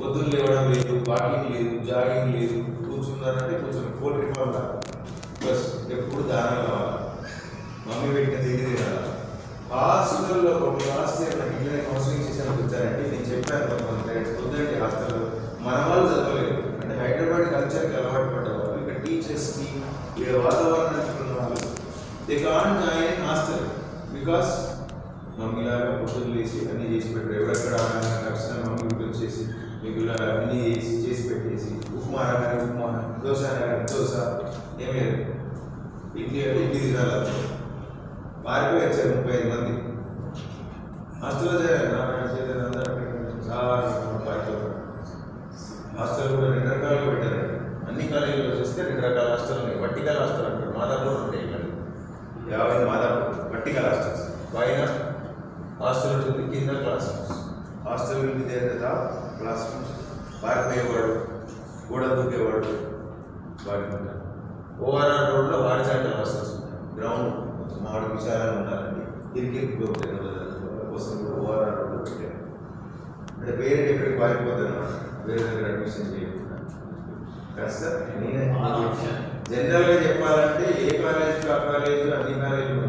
పొద్దున్న లేవడం లేదు వాకింగ్ లేదు జాగింగ్ లేదు కూర్చున్నారంటే కూర్చొని పోల్ట్రీ ఫార్మ్ లాగా బస్ ఎప్పుడు దానం కావాలి మమ్మీ పెట్టిన తిండి తినాలి హాస్టల్లో ఒక క్లాస్ నాకు ఇంట్లో కౌన్సిలింగ్ చేసాను వచ్చారంటే నేను చెప్పాను కొంతమంది ఫ్రెండ్స్ పొద్దున్నే హాస్టల్లో మన వాళ్ళు చదవలేదు అంటే హైదరాబాద్ కల్చర్కి అలవాటు పడ్డ వాళ్ళు ఇక్కడ టీచర్స్కి ఇక్కడ వాతావరణానికి ఉన్న వాళ్ళు they can join hostel because mummy లాగా పొద్దున్న లేచి అన్నీ చేసి పెట్టారు ఎవరెక్కడ వచ్చిన మమ్మీ వీటికి వచ్చేసి మీకు ఇలా అన్నీ చేసి చేసి పెట్టేసి ఉప్మా అనగానే ఉప్మా దోశ అనగానే దోశ ఏమీ లేదు. ఇడ్లీ అంటే ఇడ్లీ తినాలి పారిపోయి వచ్చారు ముప్పై ఐదు మంది హాస్టల్లో చేరారు నారాయణ చేతులు అందరూ చాలా పారిపోయారు హాస్టల్ కూడా రెండు రకాలుగా పెట్టారు అన్ని కాలేజీలో చూస్తే రెండు రకాల హాస్టల్ ఉన్నాయి వర్టికల్ హాస్టల్ అంటారు మాదాపూర్ ఉంటాయి ఇక్కడ యాభై మాదాపూర్ వర్టికల్ హాస్టల్స్ పైన హాస్టల్ ఉంటుంది కింద క్లాస్ రూమ్స్ హాస్టల్ ఉంది దగ్గర క్లాస్ రూమ్స్ పారిపోయేవాడు గోడ దూకేవాడు వాడి ఉంటారు ఓఆర్ఆర్ రోడ్లో వాడి సెంటర్ హాస్టల్స్ ఉంటాయి గ్రౌండ్ మామిడి విశాలంగా ఉండాలండి ఇరికి కోసం ఓఆర్ఆర్ రోడ్లో పెట్టారు అంటే వేరే ఎక్కడికి పారిపోతాను వేరే దగ్గర అడ్మిషన్ చేయించుకున్నాను కాస్త నేనే జనరల్గా చెప్పాలంటే ఏ కాలేజ్ ఆ కాలేజ్ అన్ని కాలేజీలు